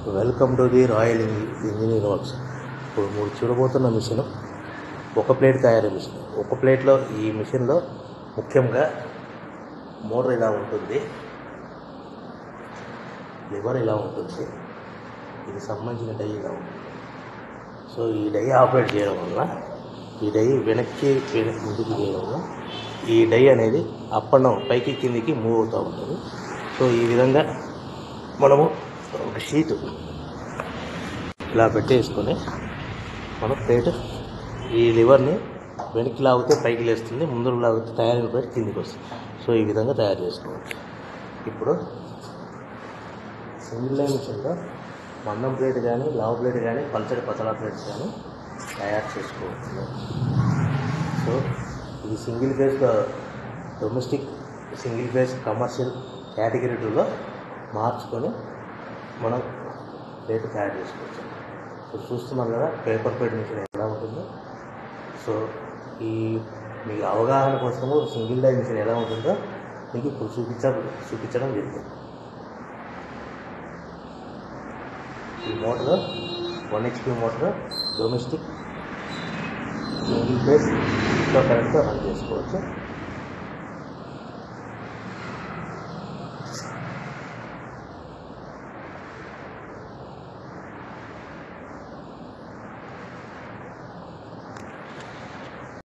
welcome to the royal ఇంజ- engineer works ఇప్పుడు మీరు చూడబోతున్న మిషన్ ఒక ప్లేట్ తయారీ మిషన్ ఒక ప్లేట్లో ఈ మిషన్లో ముఖ్యంగా మోటార్ ఇలా ఉంటుంది లివర్ ఇలా ఉంటుంది ఇది సంబంధించిన డై ఇలా ఉంటుంది సో ఈ డై ఆపరేట్ చేయడం వల్ల ఈ డై వెనక్కి వెనక్కి ముందుకు చేయడం వల్ల ఈ డై అనేది అప్ అండ్ డౌన్ పైకి కిందికి మూవ్ అవుతూ ఉంటుంది సో ఈ విధంగా మనము ఒక షీట్ ఇలా పెట్టేసుకొని మనం ప్లేట్ ఈ లివర్ని వెనక్కి లాగితే పైకి లేస్తుంది ముందు లాగితే తయారైన ప్లేట్ కిందికి వస్తుంది సో ఈ విధంగా తయారు చేసుకోవచ్చు ఇప్పుడు సింగిల్ లైన్ మిషన్లో మందం ప్లేట్ కానీ లావ్ ప్లేట్ కానీ పల్చడి పతలా ప్లేట్స్ కానీ తయారు చేసుకోవచ్చు సో ఇది single phase domestic single phase commercial category టూలో మార్చుకొని మనం ప్లేట్ తయారు చేసుకోవచ్చు సో చూస్తున్నాం కదా పేపర్ ప్లేట్ మిషన్ ఎలా ఉంటుందో సో ఈ మీకు అవగాహన కోసము సింగిల్ లైన్ మిషన్ ఎలా ఉంటుందో మీకు ఇప్పుడు చూపించ చూపించడం జరుగుతుంది ఈ motor one HP motor domestic single phase ఇంట్లో కరెంట్తో రన్ చేసుకోవచ్చు